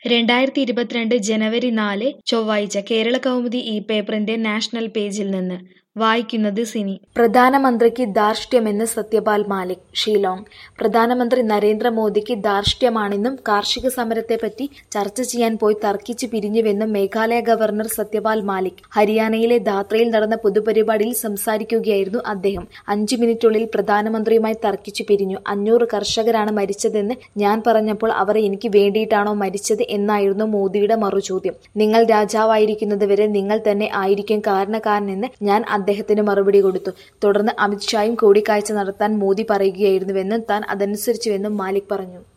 രണ്ടായിരത്തി ഇരുപത്തിരണ്ട് ജനുവരി നാല് ചൊവ്വാഴ്ച കേരള കൗമുദി ഈ പേപ്പറിന്റെ നാഷണൽ പേജിൽ നിന്ന് വായിക്കുന്നത് സിനി പ്രധാനമന്ത്രിക്ക് ധാർഷ്ട്യമെന്ന് സത്യപാൽ മാലിക് ഷീലോങ് പ്രധാനമന്ത്രി നരേന്ദ്രമോദിക്ക് ധാർഷ്ട്യമാണെന്നും കാർഷിക സമരത്തെപ്പറ്റി ചർച്ച ചെയ്യാൻ പോയി തർക്കിച്ച് പിരിഞ്ഞുവെന്നും മേഘാലയ ഗവർണർ സത്യപാൽ മാലിക് ഹരിയാനയിലെ ധാത്രയിൽ നടന്ന പൊതുപരിപാടിയിൽ സംസാരിക്കുകയായിരുന്നു അദ്ദേഹം അഞ്ചു മിനിറ്റുള്ളിൽ പ്രധാനമന്ത്രിയുമായി തർക്കിച്ചു പിരിഞ്ഞു അഞ്ഞൂറ് കർഷകരാണ് മരിച്ചതെന്ന് ഞാൻ പറഞ്ഞപ്പോൾ അവർ എനിക്ക് വേണ്ടിയിട്ടാണോ മരിച്ചത് എന്നായിരുന്നു മോദിയുടെ മറുചോദ്യം നിങ്ങൾ രാജാവായിരിക്കുന്നതുവരെ നിങ്ങൾ തന്നെ ആയിരിക്കും കാരണക്കാരനെന്ന് ഞാൻ അദ്ദേഹത്തിന് മറുപടി കൊടുത്തു തുടർന്ന് അമിത്ഷായും കൂടിക്കാഴ്ച നടത്താൻ മോദി പറയുകയായിരുന്നുവെന്നും താൻ അതനുസരിച്ചുവെന്നും മാലിക് പറഞ്ഞു